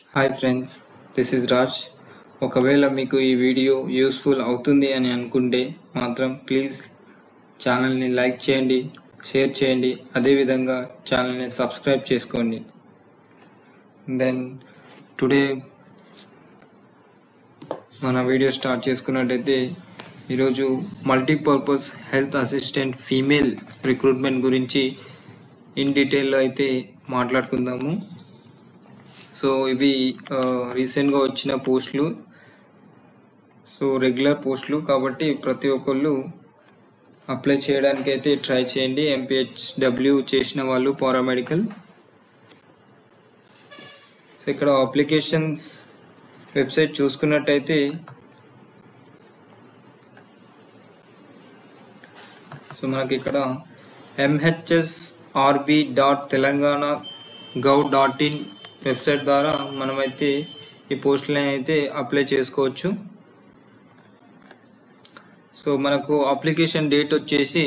hi friends this is Raj ఒకవేళ మీకు ఈ వీడియో యూస్ఫుల్ అవుతుంది అని అనుకుంటే మాత్రం ప్లీజ్ ఛానల్ని లైక్ చేయండి షేర్ చేయండి అదేవిధంగా ఛానల్ని సబ్స్క్రైబ్ చేసుకోండి దెన్ టుడే మన వీడియో స్టార్ట్ చేసుకున్నట్టయితే ఈరోజు multipurpose health assistant female recruitment గురించి ఇన్ డీటెయిల్లో అయితే మాట్లాడుకుందాము సో ఇవి రీసెంట్గా వచ్చిన పోస్టులు సో రెగ్యులర్ పోస్టులు కాబట్టి ప్రతి ఒక్కళ్ళు అప్లై చేయడానికి అయితే ట్రై చేయండి ఎంపీహెచ్డబ్ల్యూ చేసిన వాళ్ళు పారామెడికల్ సో ఇక్కడ అప్లికేషన్స్ వెబ్సైట్ చూసుకున్నట్టయితే సో మనకి ఇక్కడ MHS RB dot Telangana gov dot in website ద్వారా మనమైతే ఈ పోస్టులని అయితే అప్లై చేసుకోవచ్చు సో మనకు అప్లికేషన్ డేట్ వచ్చేసి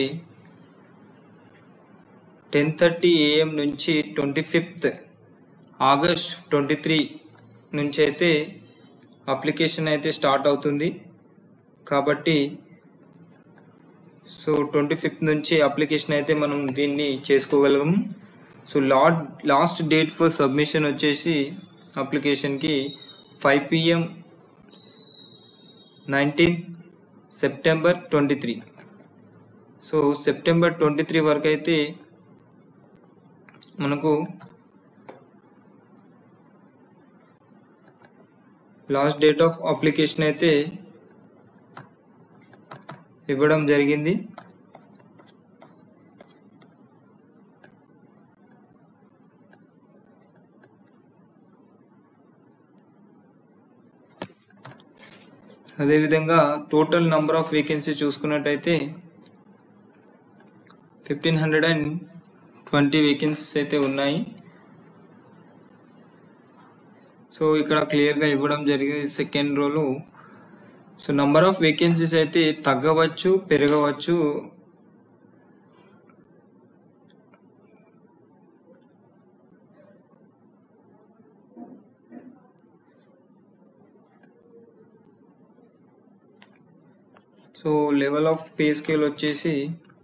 టెన్ థర్టీ ఏఎం నుంచి twenty fifth August twenty three నుంచి అయితే అప్లికేషన్ అయితే స్టార్ట్ అవుతుంది కాబట్టి సో ట్వంటీ ఫిఫ్త్ నుంచి అప్లికేషన్ అయితే మనం దీన్ని చేసుకోగలము so lot last date for submission వచ్చేసి అప్లికేషన్కి five PM nineteenth September twenty three so September twenty three వరకు అయితే మనకు లాస్ట్ డేట్ ఆఫ్ అప్లికేషన్ అయితే ఇవ్వడం జరిగింది అదేవిధంగా టోటల్ నంబర్ ఆఫ్ వేకెన్సీ చూసుకున్నట్టయితే fifteen hundred and twenty vacancies అయితే ఉన్నాయి సో ఇక్కడ క్లియర్గా ఇవ్వడం జరిగింది second role so number of vacancies అయితే తగ్గవచ్చు పెరగవచ్చు so level of pay scale వచ్చేసి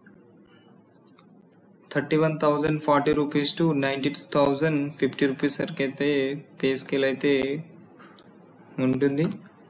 thirty one thousand forty rupees to ninety two thousand fifty rupees వరకు అయితే పే స్కేల్ అయితే ఉంటుంది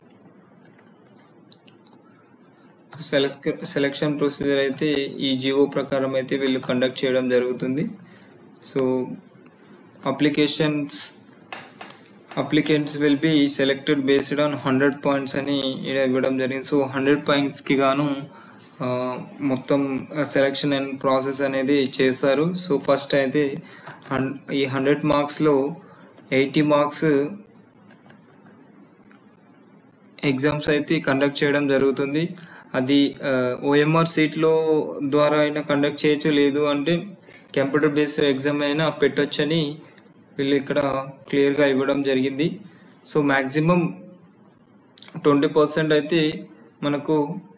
సెలెక్ సెలక్షన్ ప్రొసీజర్ అయితే ఈ జియో ప్రకారం అయితే వీళ్ళు కండక్ట్ చేయడం జరుగుతుంది so applications applicants will be selected based on hundred points అని ఇక్కడ ఇవ్వడం జరిగింది సో హండ్రెడ్ పాయింట్స్కి గాను ఆ, మొత్తం సెలెక్షన్ అండ్ ప్రాసెస్ అనేది చేస్తారు సో ఫస్ట్ అయితే హన్ ఈ హండ్రెడ్ మార్క్స్లో ఎయిటీ మార్క్స్ ఎగ్జామ్స్ అయితే కండక్ట్ చేయడం జరుగుతుంది అది ఓఎంఆర్ సీట్లో ద్వారా అయినా కండక్ట్ చేయొచ్చు లేదు అంటే కంప్యూటర్ బేస్డ్ ఎగ్జామ్ అయినా పెట్టొచ్చని వీళ్ళు ఇక్కడ క్లియర్గా ఇవ్వడం జరిగింది సో మ్యాక్సిమం ట్వంటీ పర్సెంట్ అయితే మనకు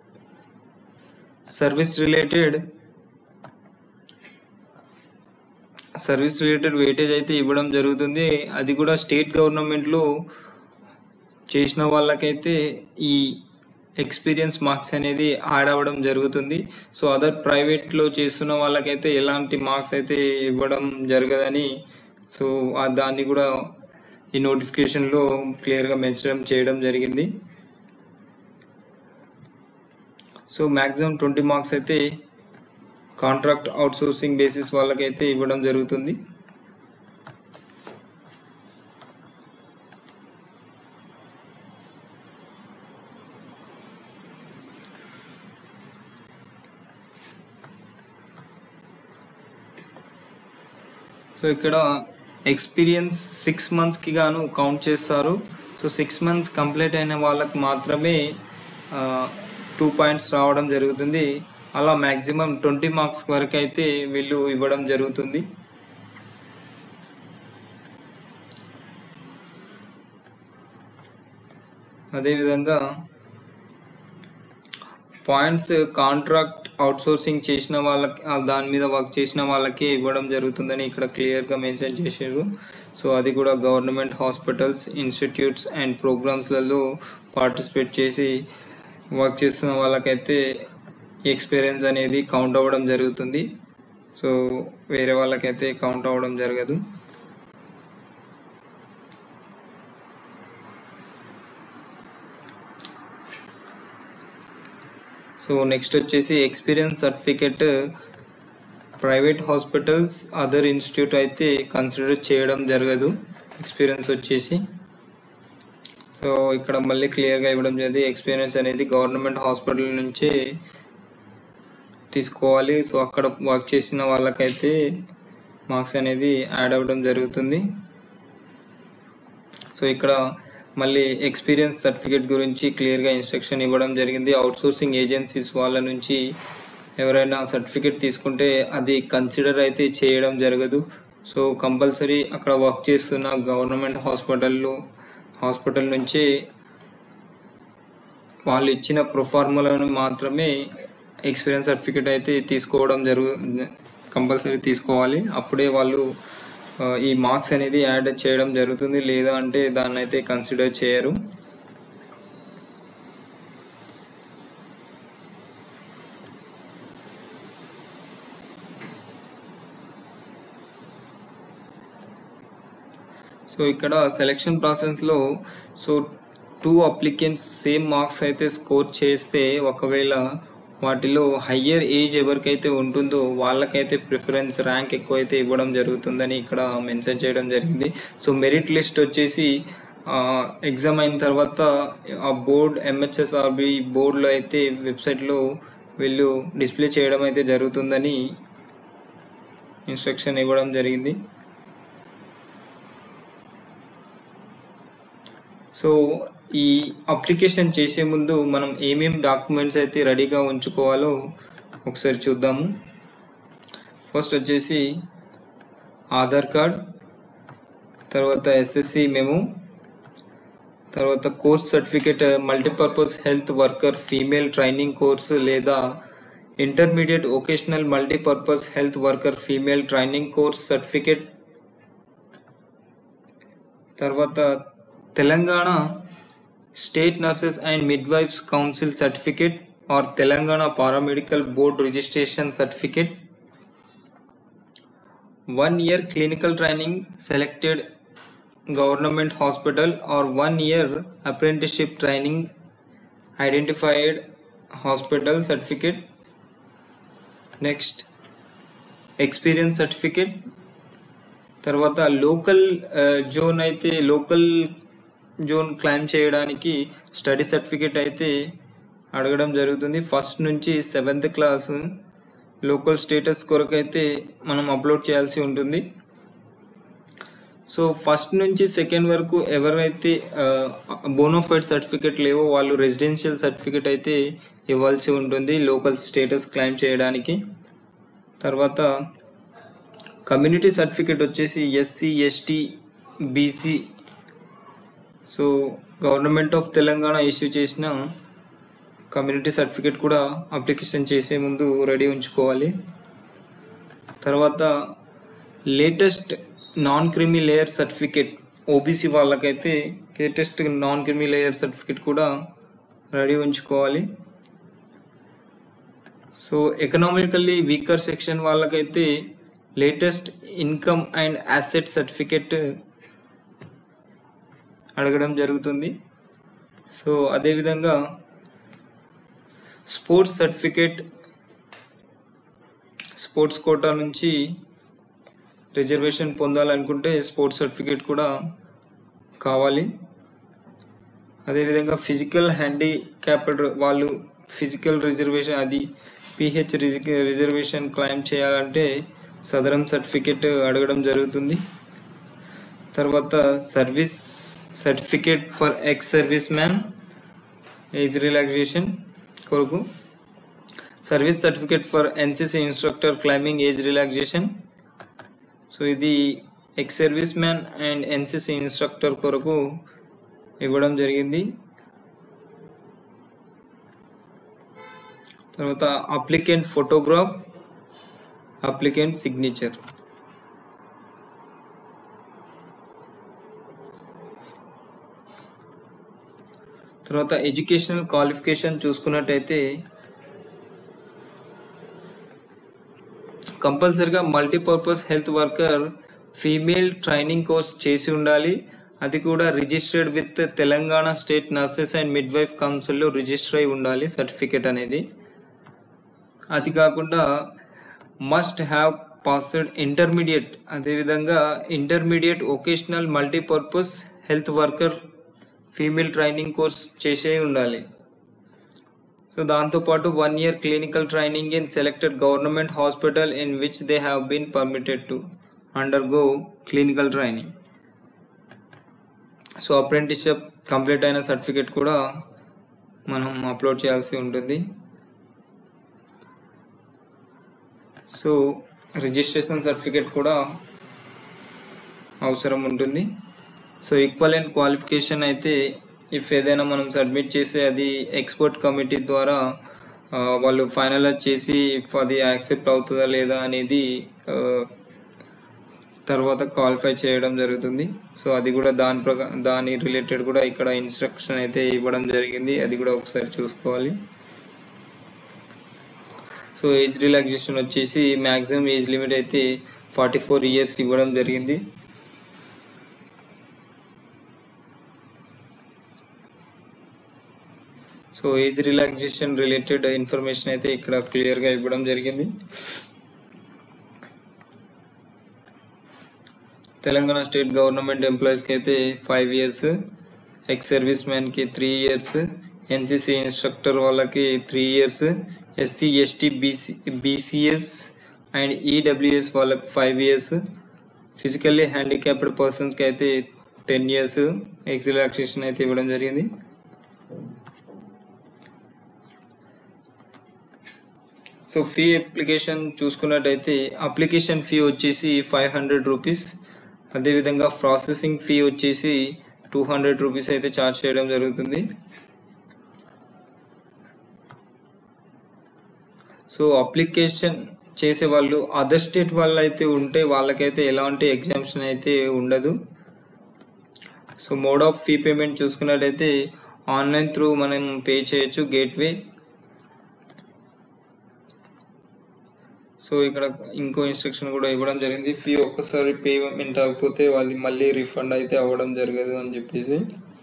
service related service related weightage అయితే ఇవ్వడం జరుగుతుంది అది కూడా స్టేట్ గవర్నమెంట్లో చేసిన వాళ్ళకైతే ఈ ఎక్స్పీరియన్స్ మార్క్స్ అనేది యాడ్ అవ్వడం జరుగుతుంది సో అదర్ ప్రైవేట్లో చేస్తున్న వాళ్ళకైతే ఎలాంటి మార్క్స్ అయితే ఇవ్వడం జరగదని సో ఆ దాన్ని కూడా ఈ నోటిఫికేషన్లో క్లియర్గా మెన్షన్ చేయడం జరిగింది సో మ్యాక్సిమం ట్వంటీ మార్క్స్ అయితే కాంట్రాక్ట్ అవుట్సోర్సింగ్ బేసిస్ వాళ్ళకైతే ఇవ్వడం జరుగుతుంది సో ఇక్కడ ఎక్స్పీరియన్స్ సిక్స్ మంత్స్కి గాను కౌంట్ చేస్తారు సో సిక్స్ మంత్స్ కంప్లీట్ అయిన వాళ్ళకి మాత్రమే టూ పాయింట్స్ రావడం జరుగుతుంది అలా మ్యాక్సిమం ట్వంటీ మార్క్స్ వరకు అయితే వీళ్ళు ఇవ్వడం జరుగుతుంది అదేవిధంగా పాయింట్స్ కాంట్రాక్ట్ అవుట్సోర్సింగ్ చేసిన వాళ్ళకి ఆ దాని మీద వర్క్ చేసిన వాళ్ళకి ఇవ్వడం జరుగుతుందని ఇక్కడ క్లియర్గా మెన్షన్ చేశారు సో అది కూడా గవర్నమెంట్ హాస్పిటల్స్ ఇన్స్టిట్యూట్స్ అండ్ ప్రోగ్రామ్స్లలో పార్టిసిపేట్ చేసి వర్క్ చేస్తున్న వాళ్ళకైతే ఎక్స్పీరియన్స్ అనేది కౌంట్ అవ్వడం జరుగుతుంది సో వేరే వాళ్ళకైతే కౌంట్ అవ్వడం జరగదు సో నెక్స్ట్ వచ్చేసి experience certificate private hospitals other institute అయితే కన్సిడర్ చేయడం జరగదు ఎక్స్పీరియన్స్ వచ్చేసి సో ఇక్కడ మళ్ళీ క్లియర్గా ఇవ్వడం జరిగింది ఎక్స్పీరియన్స్ అనేది గవర్నమెంట్ హాస్పిటల్ నుంచే తీసుకోవాలి సో అక్కడ వర్క్ చేసిన వాళ్ళకైతే మార్క్స్ అనేది యాడ్ అవ్వడం జరుగుతుంది సో ఇక్కడ మళ్ళీ ఎక్స్పీరియన్స్ సర్టిఫికేట్ గురించి క్లియర్గా ఇన్స్ట్రక్షన్ ఇవ్వడం జరిగింది అవుట్సోర్సింగ్ ఏజెన్సీస్ వాళ్ళ నుంచి ఎవరైనా సర్టిఫికేట్ తీసుకుంటే అది కన్సిడర్ అయితే చేయడం జరగదు సో కంపల్సరీ అక్కడ వర్క్ చేస్తున్న గవర్నమెంట్ హాస్పిటల్లో హాస్పిటల్ నుంచి వాళ్ళు ఇచ్చిన ప్రొఫార్ములను మాత్రమే ఎక్స్పీరియన్స్ సర్టిఫికేట్ అయితే తీసుకోవడం జరుగు కంపల్సరీ తీసుకోవాలి అప్పుడే వాళ్ళు ఆ, ఈ మార్క్స్ అనేది యాడ్ చేయడం జరుగుతుంది లేదా అంటే దాన్ని అయితే కన్సిడర్ చేయరు సో ఇక్కడ సెలెక్షన్ ప్రాసెస్లో so two applicants same marks అయితే స్కోర్ చేస్తే ఒకవేళ వాటిలో హయ్యర్ ఏజ్ ఎవరికైతే ఉంటుందో వాళ్ళకైతే ప్రిఫరెన్స్ ర్యాంక్ ఎక్కువైతే ఇవ్వడం జరుగుతుందని ఇక్కడ మెన్షన్ చేయడం జరిగింది సో మెరిట్ లిస్ట్ వచ్చేసి ఎగ్జామ్ అయిన తర్వాత ఆ బోర్డ్ ఎంహెచ్ఎస్ఆర్బి బోర్డులో అయితే వెబ్సైట్లో వీళ్ళు డిస్ప్లే చేయడం అయితే జరుగుతుందని ఇన్స్ట్రక్షన్ ఇవ్వడం జరిగింది సో ఈ అప్లికేషన్ చేసే ముందు మనం ఏమేం డాక్యుమెంట్స్ అయితే రెడీగా ఉంచుకోవాలో ఒకసారి చూద్దాము ఫస్ట్ వచ్చేసి ఆధార్ కార్డ్ తర్వాత ఎస్ఎస్సి మేము తర్వాత course certificate multipurpose health worker female training course లేదా intermediate vocational multipurpose health worker female training course certificate తర్వాత Telangana state nurses and midwifes council certificate or Telangana paramedical board registration certificate one year clinical training selected government hospital or one year apprenticeship training identified hospital certificate next experience certificate తర్వాత local zone అయితే local zone claim చేయడానికి study certificate అయితే అడగడం జరుగుతుంది first నుంచి seventh class local status కొరకు అయితే మనం అప్లోడ్ చేయాల్సి ఉంటుంది సో ఫస్ట్ నుంచి సెకండ్ వరకు ఎవరైతే బోనోఫైడ్ సర్టిఫికేట్ లేవో వాళ్ళు రెసిడెన్షియల్ సర్టిఫికేట్ అయితే ఇవ్వాల్సి ఉంటుంది లోకల్ స్టేటస్ క్లైమ్ చేయడానికి తర్వాత కమ్యూనిటీ సర్టిఫికేట్ వచ్చేసి SC ST BC so government of Telangana issue చేసిన కమ్యూనిటీ సర్టిఫికేట్ కూడా అప్లికేషన్ చేసే ముందు రెడీ ఉంచుకోవాలి తర్వాత latest non creamy layer certificate OBC వాళ్ళకైతే latest non creamy layer certificate కూడా రెడీ ఉంచుకోవాలి సో ఎకనామికల్లీ వీకర్ సెక్షన్ వాళ్ళకైతే latest income and asset certificate అడగడం జరుగుతుంది సో అదేవిధంగా స్పోర్ట్స్ సర్టిఫికేట్ స్పోర్ట్స్ కోటా నుంచి రిజర్వేషన్ పొందాలనుకుంటే స్పోర్ట్స్ సర్టిఫికేట్ కూడా కావాలి అదేవిధంగా ఫిజికల్ హ్యాండిక్యాప్డ్ వాళ్ళు ఫిజికల్ రిజర్వేషన్ అది పిహెచ్ రిజర్వేషన్ క్లైమ్ చేయాలంటే సదరం సర్టిఫికేట్ అడగడం జరుగుతుంది తర్వాత service certificate for ex service man age relaxation కొరకు service certificate for NCC instructor climbing age relaxation so ఇది ex service man and NCC instructor కొరకు ఇవ్వడం జరిగింది తర్వాత అప్లికెంట్ ఫోటోగ్రాఫ్ అప్లికెంట్ సిగ్నేచర్ తర్వాత ఎడ్యుకేషనల్ క్వాలిఫికేషన్ చూసుకున్నట్టయితే కంపల్సరిగా multipurpose health worker female training course చేసి ఉండాలి అది కూడా registered with Telangana state nurses and midwife కౌన్సిల్లో రిజిస్టర్ అయి ఉండాలి సర్టిఫికేట్ అనేది అది కాకుండా మస్ట్ హ్యావ్ పాస్డ్ ఇంటర్మీడియట్ అదేవిధంగా intermediate vocational multipurpose health worker female training course చేసే ఉండాలి సో దాంతోపాటు one year clinical training in selected government hospital in which they have been permitted to undergo clinical training so apprenticeship complete అయిన certificate కూడా మనం upload చేయాల్సి ఉంటుంది so registration certificate కూడా అవసరం ఉంటుంది సో ఈక్వలెంట్ క్వాలిఫికేషన్ అయితే ఇఫ్ ఏదైనా మనం సబ్మిట్ చేస్తే అది ఎక్స్పర్ట్ కమిటీ ద్వారా ఆ, వాళ్ళు ఫైనలైజ్ చేసి ఇఫ్ అది యాక్సెప్ట్ అవుతుందా లేదా అనేది ఆ, తర్వాత క్వాలిఫై చేయడం జరుగుతుంది సో అది కూడా దాని ప్రకా దాని రిలేటెడ్ కూడా ఇక్కడ ఇన్స్ట్రక్షన్ అయితే ఇవ్వడం జరిగింది అది కూడా ఒకసారి చూసుకోవాలి సో ఏజ్ రిలాక్సేషన్ వచ్చేసి మ్యాక్సిమం ఏజ్ లిమిట్ అయితే ఫార్టీ ఫోర్ ఇయర్స్ ఇవ్వడం జరిగింది so age relaxation related information అయితే ఇక్కడ క్లియర్గా ఇవ్వడం జరిగింది తెలంగాణ స్టేట్ గవర్నమెంట్ ఎంప్లాయీస్కి అయితే ఫైవ్ ఇయర్స్ ఎక్స్ సర్వీస్ మ్యాన్కి త్రీ ఇయర్స్ ఎన్సీసీ ఇన్స్ట్రక్టర్ వాళ్ళకి three years SC ST BC BCs and EWS వాళ్ళకి ఫైవ్ ఇయర్స్ ఫిజికల్లీ హ్యాండిక్యాప్డ్ పర్సన్స్కి అయితే టెన్ ఇయర్స్ ఎక్స్ రిలాక్సేషన్ అయితే ఇవ్వడం జరిగింది సో ఫీ అప్లికేషన్ చూసుకున్నట్టయితే అప్లికేషన్ ఫీ వచ్చేసి ఫైవ్ హండ్రెడ్ రూపీస్ అదేవిధంగా ప్రాసెసింగ్ ఫీ వచ్చేసి టూ హండ్రెడ్ రూపీస్ అయితే ఛార్జ్ చేయడం జరుగుతుంది సో అప్లికేషన్ చేసే వాళ్ళు అదర్ స్టేట్ వాళ్ళు అయితే ఉంటే వాళ్ళకైతే ఎలాంటి ఎగ్జామ్షన్ అయితే ఉండదు so mode of fee payment చూసుకున్నట్టయితే ఆన్లైన్ త్రూ మనం పే చేయొచ్చు గేట్వే సో ఇక్కడ ఇంకో ఇన్స్ట్రక్షన్ కూడా ఇవ్వడం జరిగింది ఫీ ఒక్కసారి పేమెంట్ అవ్వకపోతే వాళ్ళది మళ్ళీ రిఫండ్ అయితే అవ్వడం జరగదు అని చెప్పేసి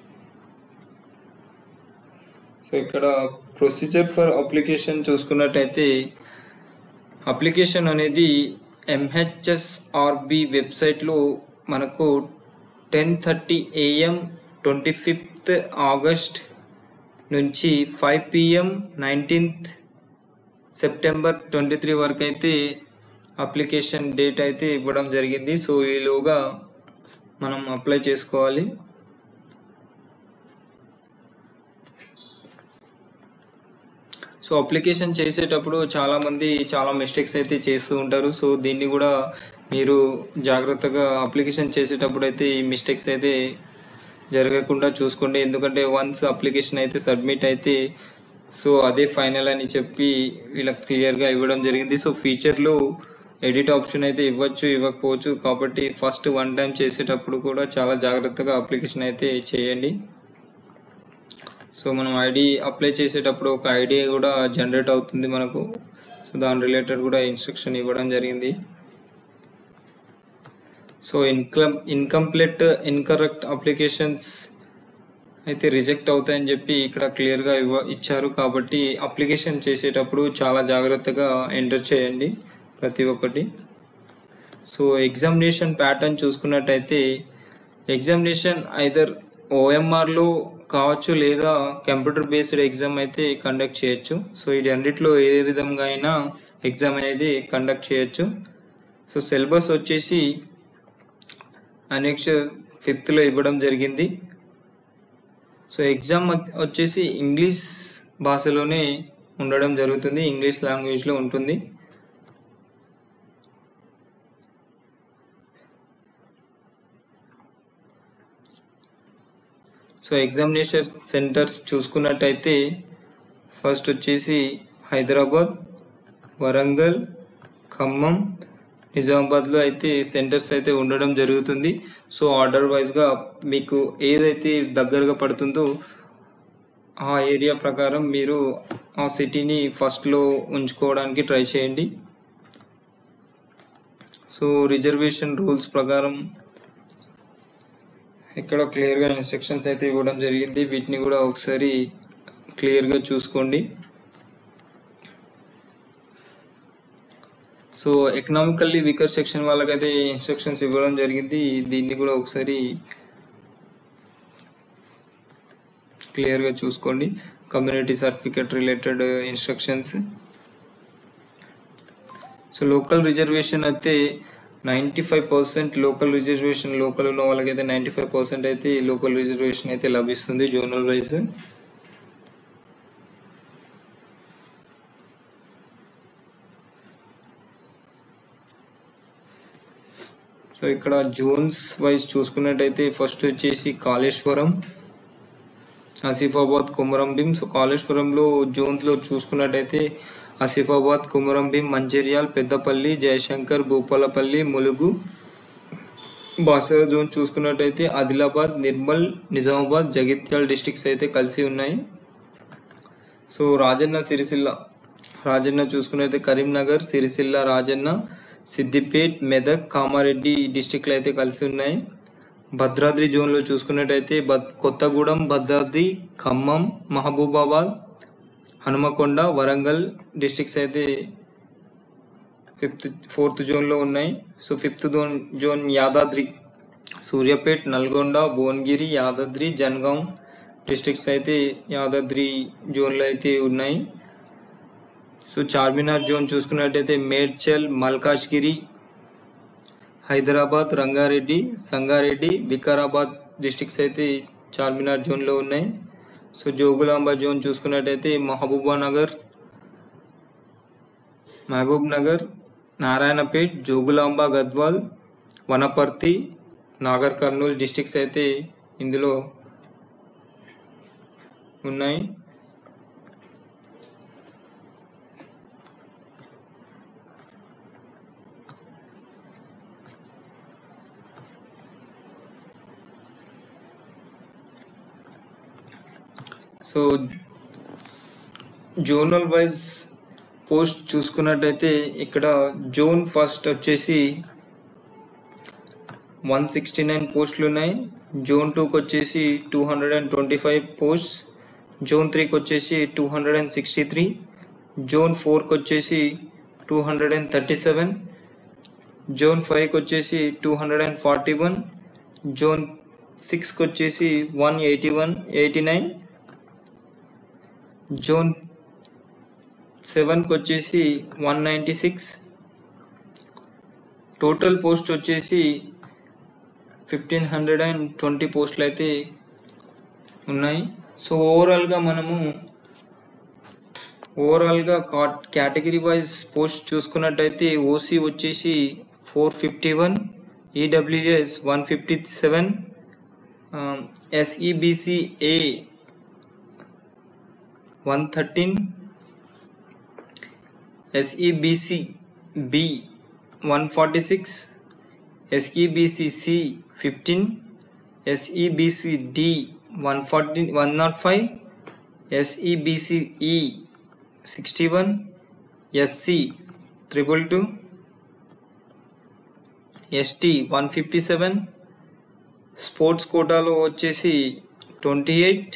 సో ఇక్కడ ప్రొసీజర్ ఫర్ అప్లికేషన్ చూసుకున్నట్టయితే అప్లికేషన్ అనేది ఎంహెచ్ఎస్ఆర్బి వెబ్సైట్లో మనకు ten thirty AM twenty fifth August నుంచి five PM nineteenth September twenty three వరకు అయితే అప్లికేషన్ డేట్ అయితే ఇవ్వడం జరిగింది సో ఈలోగా మనం అప్లై చేసుకోవాలి సో అప్లికేషన్ చేసేటప్పుడు చాలామంది చాలా మిస్టేక్స్ అయితే చేస్తూ ఉంటారు సో దీన్ని కూడా మీరు జాగ్రత్తగా అప్లికేషన్ చేసేటప్పుడు అయితే ఈ మిస్టేక్స్ అయితే జరగకుండా చూసుకోండి ఎందుకంటే వన్స్ అప్లికేషన్ అయితే సబ్మిట్ అయితే సో అదే ఫైనల్ అని చెప్పి వీళ్ళకి క్లియర్గా ఇవ్వడం జరిగింది సో ఫీచర్లో ఎడిట్ ఆప్షన్ అయితే ఇవ్వచ్చు ఇవ్వకపోవచ్చు కాబట్టి ఫస్ట్ వన్ టైం చేసేటప్పుడు కూడా చాలా జాగ్రత్తగా అప్లికేషన్ అయితే చేయండి సో మనం ఐడి అప్లై చేసేటప్పుడు ఒక ఐడి కూడా జనరేట్ అవుతుంది మనకు సో దాని రిలేటెడ్ కూడా ఇన్స్ట్రక్షన్ ఇవ్వడం జరిగింది so income incomplete incorrect applications అయితే రిజెక్ట్ అవుతాయని చెప్పి ఇక్కడ క్లియర్గా ఇవ్వ ఇచ్చారు కాబట్టి అప్లికేషన్ చేసేటప్పుడు చాలా జాగ్రత్తగా ఎంటర్ చేయండి ప్రతి ఒక్కటి సో ఎగ్జామినేషన్ ప్యాటర్న్ చూసుకున్నట్టయితే ఎగ్జామినేషన్ ఐదర్ ఓఎంఆర్లో కావచ్చు లేదా కంప్యూటర్ బేస్డ్ ఎగ్జామ్ అయితే కండక్ట్ చేయొచ్చు సో ఇది అన్నిట్లో ఏ విధంగా అయినా ఎగ్జామ్ అనేది కండక్ట్ చేయొచ్చు సో సిలబస్ వచ్చేసి నెక్స్ట్ ఫిఫ్త్లో ఇవ్వడం జరిగింది సో ఎగ్జామ్ వచ్చేసి ఇంగ్లీష్ భాషలోనే ఉండడం జరుగుతుంది ఇంగ్లీష్ లాంగ్వేజ్లో ఉంటుంది సో ఎగ్జామినేషన్ సెంటర్స్ చూసుకున్నట్టయితే ఫస్ట్ వచ్చేసి హైదరాబాద్ వరంగల్ ఖమ్మం నిజామాబాద్లో అయితే సెంటర్స్ అయితే ఉండడం జరుగుతుంది సో ఆర్డర్ వైజ్గా మీకు ఏదైతే దగ్గరగా పడుతుందో ఆ ఏరియా ప్రకారం మీరు ఆ సిటీని ఫస్ట్లో ఉంచుకోవడానికి ట్రై చేయండి సో రిజర్వేషన్ రూల్స్ ప్రకారం ఇక్కడ క్లియర్గా ఇన్స్ట్రక్షన్స్ అయితే ఇవ్వడం జరిగింది వీటిని కూడా ఒకసారి క్లియర్గా చూసుకోండి సో ఎకనామికల్లీ వీకర్ సెక్షన్ వాళ్ళకైతే ఇన్స్ట్రక్షన్స్ ఇవ్వడం జరిగింది దీన్ని కూడా ఒకసారి క్లియర్గా చూసుకోండి community certificate related instructions so local reservation అయితే ninety five percent local reservation local ఉన్న వాళ్ళకైతే నైంటీ ఫైవ్ పర్సెంట్ అయితే లోకల్ రిజర్వేషన్ అయితే లభిస్తుంది జోనల్ వైజ్ సో ఇక్కడ జోన్స్ వైజ్ చూసుకున్నట్టయితే ఫస్ట్ వచ్చేసి కాళేశ్వరం ఆసిఫాబాద్ కుమరం భీం సో కాళేశ్వరంలో జోన్స్లో చూసుకున్నట్టయితే ఆసిఫాబాద్ కుమరం భీం మంచిర్యాల్ పెద్దపల్లి జయశంకర్ భూపాలపల్లి ములుగు బాసర జోన్ చూసుకున్నట్టయితే ఆదిలాబాద్ నిర్మల్ నిజామాబాద్ జగిత్యాల డిస్టిక్స్ అయితే కలిసి ఉన్నాయి సో రాజన్న సిరిసిల్ల రాజన్న చూసుకున్నట్టయితే కరీంనగర్ సిరిసిల్ల రాజన్న సిద్దిపేట్ మెదక్ కామారెడ్డి డిస్టిక్లు అయితే కలిసి ఉన్నాయి భద్రాద్రి జోన్లో చూసుకున్నట్టయితే బద్ కొత్తగూడెం భద్రాద్రి ఖమ్మం మహబూబాబాద్ హనుమకొండ వరంగల్ డిస్టిక్స్ అయితే ఫిఫ్త్ ఫోర్త్ జోన్లో ఉన్నాయి so fifth zone zone Yadadri Suryapet Nalgonda Bhuvanagiri Yadadri Jangaon districts అయితే యాదాద్రి జోన్లో అయితే ఉన్నాయి సో చార్మినార్ జోన్ చూసుకున్నట్టయితే మేడ్చల్ మల్కాజ్గిరి హైదరాబాద్ రంగారెడ్డి సంగారెడ్డి వికారాబాద్ డిస్ట్రిక్ట్స్ అయితే చార్మినార్ జోన్లో ఉన్నాయి సో జోగులాంబ జోన్ చూసుకున్నట్టయితే Mahabubnagar Mahabubnagar Narayanpet Jogulamba Gadwal Wanaparthy Nagarkurnool districts అయితే ఇందులో ఉన్నాయి సో జోనల్ వైజ్ పోస్ట్ చూసుకున్నట్టయితే ఇక్కడ జోన్ ఫస్ట్ వచ్చేసి వన్ సిక్స్టీ నైన్ పోస్టులు ఉన్నాయి జోన్ టూకి వచ్చేసి two hundred and twenty five post zone త్రీకి వచ్చేసి two hundred and sixty three zone ఫోర్కి వచ్చేసి two hundred and thirty seven zone ఫైవ్కి వచ్చేసి two hundred and forty one zone సిక్స్కి వచ్చేసి one eighty one eighty nine zone సెవెన్కి వచ్చేసి one ninety six total post వచ్చేసి ఫిఫ్టీన్ హండ్రెడ్ అండ్ ట్వంటీ పోస్టులు అయితే ఉన్నాయి సో ఓవరాల్గా మనము ఓవరాల్గా కాట్ కేటగిరీ వైజ్ పోస్ట్ చూసుకున్నట్టయితే ఓసీ వచ్చేసి four fifty one EWS one fifty seven SEBC A one thirteen SEBC B one forty six SEBC C fifteen SEBC D one forty one not five SEBC E sixty one SC triple two ST one fifty seven sports కోటాలో వచ్చేసి twenty eight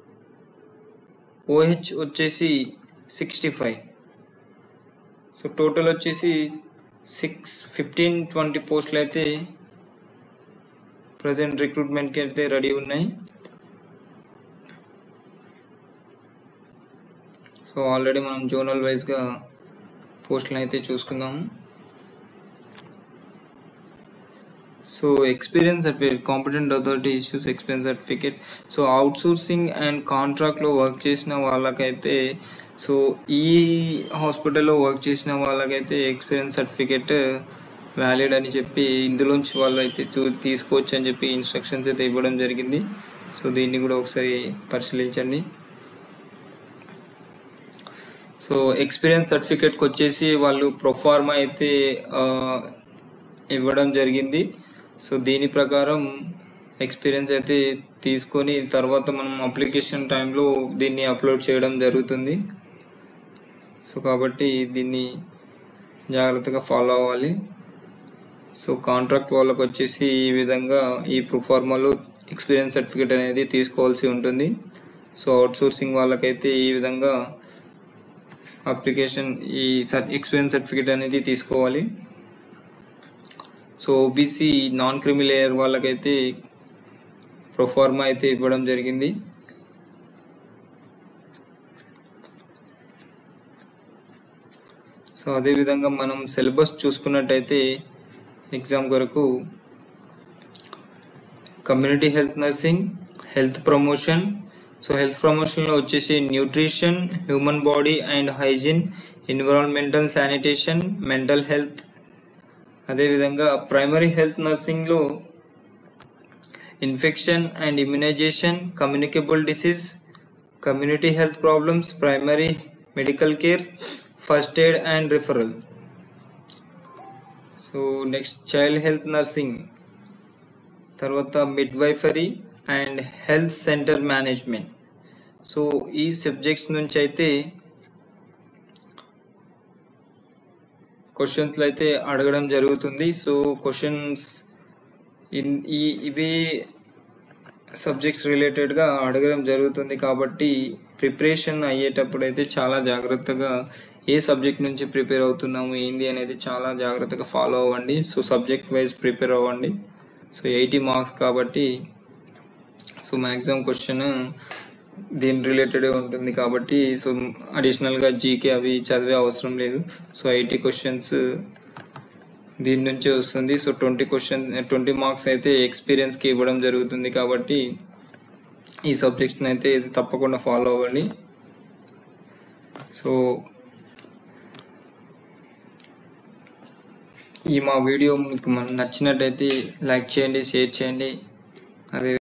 OH వచ్చేసి sixty five so total వచ్చేసి six fifteen twenty పోస్టులు అయితే present రిక్రూట్మెంట్కి అయితే ready ఉన్నాయి so already మనం zonal వైజ్గా పోస్టులను అయితే చూసుకుందాము so experience certificate competent authority issues experience certificate so outsourcing and కాంట్రాక్ట్లో వర్క్ చేసిన వాళ్ళకైతే సో ఈ హాస్పిటల్లో వర్క్ చేసిన వాళ్ళకైతే ఎక్స్పీరియన్స్ సర్టిఫికేట్ వ్యాలిడ్ అని చెప్పి ఇందులోంచి వాళ్ళు అయితే చూ తీసుకోవచ్చు అని చెప్పి ఇన్స్ట్రక్షన్స్ అయితే ఇవ్వడం జరిగింది సో దీన్ని కూడా ఒకసారి పరిశీలించండి సో ఎక్స్పీరియన్స్ సర్టిఫికేట్కి వచ్చేసి వాళ్ళు ప్రొఫార్మా అయితే ఆ, ఇవ్వడం జరిగింది సో దీని ప్రకారం ఎక్స్పీరియన్స్ అయితే తీసుకొని తర్వాత మనం అప్లికేషన్ టైంలో దీన్ని అప్లోడ్ చేయడం జరుగుతుంది సో కాబట్టి దీన్ని జాగ్రత్తగా ఫాలో అవ్వాలి సో కాంట్రాక్ట్ వాళ్ళకి వచ్చేసి ఈ విధంగా ఈ ప్రొఫార్మాలో ఎక్స్పీరియన్స్ సర్టిఫికేట్ అనేది తీసుకోవాల్సి ఉంటుంది సో అవుట్సోర్సింగ్ వాళ్ళకైతే ఈ విధంగా అప్లికేషన్ ఈ సర్ ఎక్స్పీరియన్స్ సర్టిఫికేట్ అనేది తీసుకోవాలి so OBC non creamy layer వాళ్ళకైతే ప్రొఫార్మా అయితే ఇవ్వడం జరిగింది సో అదేవిధంగా మనం సిలబస్ చూసుకున్నట్టయితే ఎగ్జామ్ కొరకు community health nursing health promotion so health ప్రమోషన్లో వచ్చేసి nutrition human body and hygiene environmental sanitation mental health అదేవిధంగా ప్రైమరీ హెల్త్ నర్సింగ్లో infection and immunization communicable disease community health problems primary medical care first aid and referral so next child health nursing తర్వాత midwifery and health centre management so ఈ subjects నుంచి అయితే క్వశ్చన్స్లో అయితే అడగడం జరుగుతుంది so questions in ఈ ఇవి సబ్జెక్ట్స్ రిలేటెడ్గా అడగడం జరుగుతుంది కాబట్టి ప్రిపరేషన్ అయ్యేటప్పుడు అయితే చాలా జాగ్రత్తగా ఏ సబ్జెక్ట్ నుంచి ప్రిపేర్ అవుతున్నాము ఏంది అనేది చాలా జాగ్రత్తగా ఫాలో అవ్వండి సో సబ్జెక్ట్ వైజ్ ప్రిపేర్ అవ్వండి సో ఎయిటీ మార్క్స్ కాబట్టి సో మ్యాక్సిమం క్వశ్చన్ దీని రిలేటెడ్ ఉంటుంది కాబట్టి సో అడిషనల్గా జీకే అవి చదివే అవసరం లేదు సో ఎయిటీ క్వశ్చన్స్ దీని నుంచే వస్తుంది so twenty question twenty marks అయితే ఎక్స్పీరియన్స్కి ఇవ్వడం జరుగుతుంది కాబట్టి ఈ సబ్జెక్ట్స్ని అయితే తప్పకుండా ఫాలో అవ్వండి సో ఈ మా వీడియో మీకు మన నచ్చినట్టయితే లైక్ చేయండి షేర్ చేయండి అదే